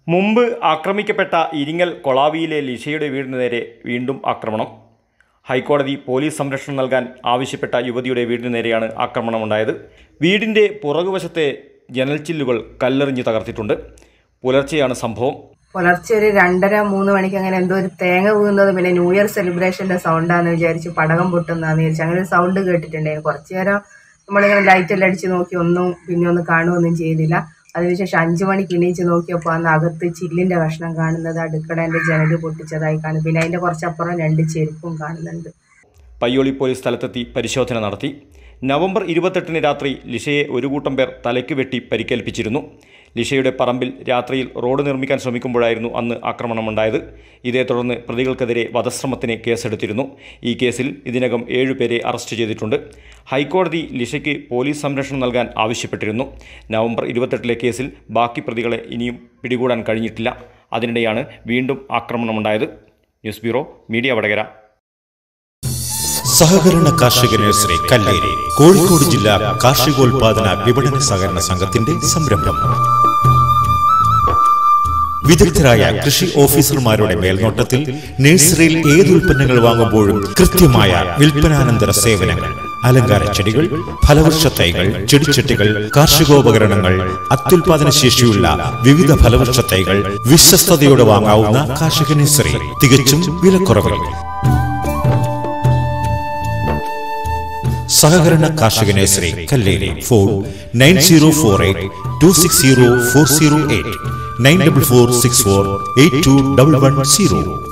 മുമ്പ് ആക്രമിക്കപ്പെട്ട ഇരിങ്ങൽ കൊളാവിയിലെ ലിഷയുടെ വീടിന് നേരെ വീണ്ടും ആക്രമണം ഹൈക്കോടതി പോലീസ് സംരക്ഷണം നൽകാൻ ആവശ്യപ്പെട്ട യുവതിയുടെ വീടിന് നേരെയാണ് ആക്രമണമുണ്ടായത് വീടിൻ്റെ പുറകുവശത്തെ ജനൽച്ചില്ലുകൾ കല്ലെറിഞ്ഞ് തകർത്തിട്ടുണ്ട് പുലർച്ചെയാണ് സംഭവം പുലർച്ചെ ഒരു രണ്ടര മൂന്ന് മണിക്ക് അങ്ങനെ എന്തോ ഒരു തേങ്ങ വീഴുന്നത് പിന്നെ ന്യൂ ഇയർ സെലിബ്രേഷന്റെ സൗണ്ടാന്ന് വിചാരിച്ച് പടകം പൊട്ടുന്നതാന്ന് വിചാരിച്ചു അങ്ങനെ ഒരു സൗണ്ട് കേട്ടിട്ടുണ്ടായിരുന്നു കുറച്ചു നേരം നമ്മളിങ്ങനെ ലൈറ്റ് എല്ലാം അടിച്ച് നോക്കി ഒന്നും പിന്നെ ഒന്നും കാണുകയൊന്നും ചെയ്തില്ല അതിനുശേഷം അഞ്ചു മണിക്ക് എണീച്ച് നോക്കിയപ്പോൾ അന്ന് അകത്ത് ചില്ലിന്റെ കഷ്ണം കാണുന്നത് അടുക്കളേന്റെ ജനല് പൊട്ടിച്ചതായി കാണും പിന്നെ അതിന്റെ കുറച്ചപ്പുറം രണ്ട് ചെരുപ്പും കാണുന്നുണ്ട് പയ്യോളി പോലീസ് സ്ഥലത്തെത്തി പരിശോധന നടത്തി നവംബർ ഇരുപത്തെട്ടിന് രാത്രി ലിഷയെ ഒരു കൂട്ടം പേർ തലയ്ക്ക് വെട്ടി പരിക്കേൽപ്പിച്ചിരുന്നു ലിഷയുടെ പറമ്പിൽ രാത്രിയിൽ റോഡ് നിർമ്മിക്കാൻ ശ്രമിക്കുമ്പോഴായിരുന്നു അന്ന് ആക്രമണമുണ്ടായത് ഇതേ തുടർന്ന് പ്രതികൾക്കെതിരെ വധശ്രമത്തിന് കേസെടുത്തിരുന്നു ഈ കേസിൽ ഇതിനകം ഏഴുപേരെ അറസ്റ്റ് ചെയ്തിട്ടുണ്ട് ഹൈക്കോടതി ലിഷയ്ക്ക് പോലീസ് സംരക്ഷണം നൽകാൻ ആവശ്യപ്പെട്ടിരുന്നു നവംബർ ഇരുപത്തെട്ടിലെ കേസിൽ ബാക്കി പ്രതികളെ ഇനിയും പിടികൂടാൻ കഴിഞ്ഞിട്ടില്ല അതിനിടെയാണ് വീണ്ടും ആക്രമണമുണ്ടായത് ന്യൂസ് ബ്യൂറോ മീഡിയ വടകര സഹകരണ കാർഷിക നഴ്സറി കല്ലേരി കോഴിക്കോട് ജില്ലാ കാർഷികോൽപാദന വിപണന സഹകരണ സംഘത്തിന്റെ സംരംഭം വിദഗ്ധരായ കൃഷി ഓഫീസർമാരുടെ മേൽനോട്ടത്തിൽ നഴ്സറിയിൽ ഏത് ഉൽപ്പന്നങ്ങൾ വാങ്ങുമ്പോഴും കൃത്യമായ വിൽപ്പനാനന്തര സേവനങ്ങൾ അലങ്കാര ചെടികൾ ഫലവൃക്ഷ തൈകൾ ചെടിച്ചട്ടികൾ കാർഷികോപകരണങ്ങൾ അത്യുൽപാദന ശേഷിയുള്ള വിവിധ ഫലവൃക്ഷ തൈകൾ വിശ്വസ്തയോടെ വാങ്ങാവുന്ന കാർഷിക നഴ്സറി തികച്ചും വിലക്കുറവിൽ സഹകരണ കാർഷിക nursery Kalleri phone nine zero four eight two six zero four zero eight nine double four six four eight two double one zero